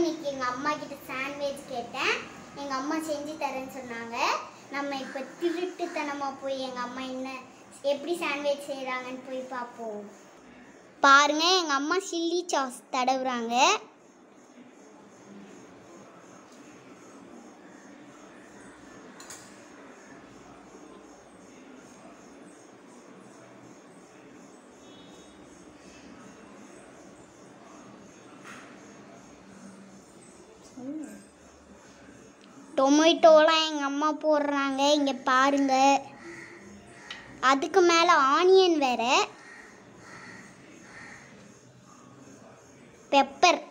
இன்னைக்கு எங்கள் அம்மா கிட்ட சாண்ட்விச் கேட்டேன் எங்கள் அம்மா செஞ்சு தரேன்னு சொன்னாங்க நம்ம இப்போ திருட்டுத்தனமாக போய் எங்கள் அம்மா என்ன எப்படி சாண்ட்விச் செய்கிறாங்கன்னு போய் பார்ப்போம் பாருங்க எங்கள் அம்மா சில்லி சாஸ் தடவுறாங்க டொமேட்டோலாம் எங்கள் அம்மா போடுறாங்க இங்கே பாருங்க அதுக்கு மேலே ஆனியன் வேற பெப்பர்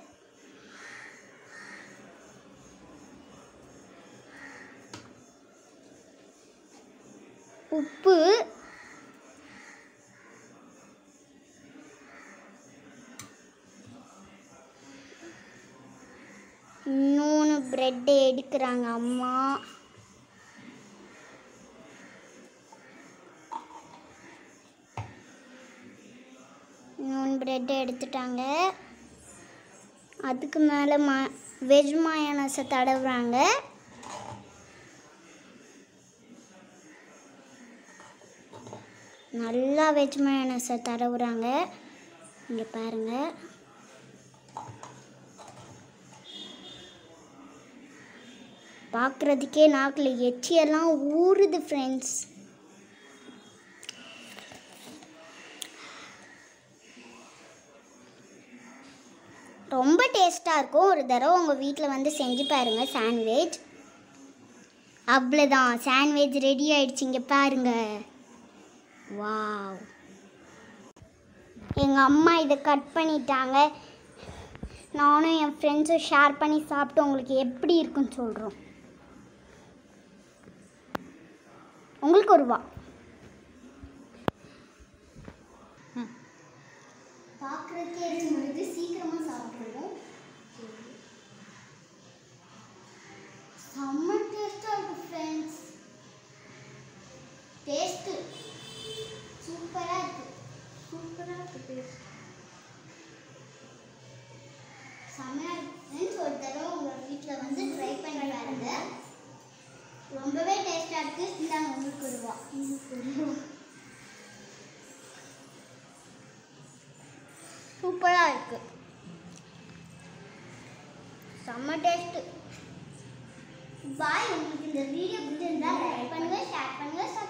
உப்பு இன்னொன்று பிரெட் எடுக்கிறாங்க அம்மா இன்னொன்று பிரெட் எடுத்துட்டாங்க அதுக்கு மேலே மா வெஜ் மயோனஸை தடவுறாங்க நல்லா வெஜ் மயோனஸை தடவுறாங்க இங்கே பாருங்கள் பார்க்குறதுக்கே நாக்கில் எச்சியெல்லாம் ஊறுது ஃப்ரெண்ட்ஸ் ரொம்ப டேஸ்ட்டாக இருக்கும் ஒரு தடவை உங்கள் வீட்டில் வந்து செஞ்சு பாருங்கள் சாண்ட்விச் அவ்வளோதான் சாண்ட்விச் ரெடி ஆயிடுச்சு இங்கே பாருங்க வாவ் எங்கள் அம்மா இதை கட் பண்ணிட்டாங்க நானும் என் ஃப்ரெண்ட்ஸும் ஷேர் பண்ணி சாப்பிட்டு உங்களுக்கு எப்படி இருக்குன்னு சொல்கிறோம் உங்களுக்கு ஒரு வா பார்க்குறதுக்கே இருக்குது சீக்கிரமாக சாப்பிட்ருவோம் செம்ம டேஸ்ட்டாக இருக்கும் ஃப்ரெண்ட்ஸ் டேஸ்ட்டு சூப்பராக இருக்குது சூப்பராக இருக்குது டேஸ்ட் செம்மையாக இருக்கு ஃப்ரெண்ட்ஸ் ஒரு தடவை உங்கள் வீட்டில் வந்து ட்ரை பண்ணி பாருங்க ரொம்பவே டேஸ்ட்டாக இருக்குது இந்தாங்க உங்களுக்கு ஒரு ரூபா உங்களுக்கு ஒரு ரூபா சூப்பராக இருக்குது செம்ம டேஸ்ட்டு பாய் உங்களுக்கு இந்த வீடியோ பிடிச்சிருந்தா லைக் பண்ணுங்கள் ஷேர் பண்ணுங்கள்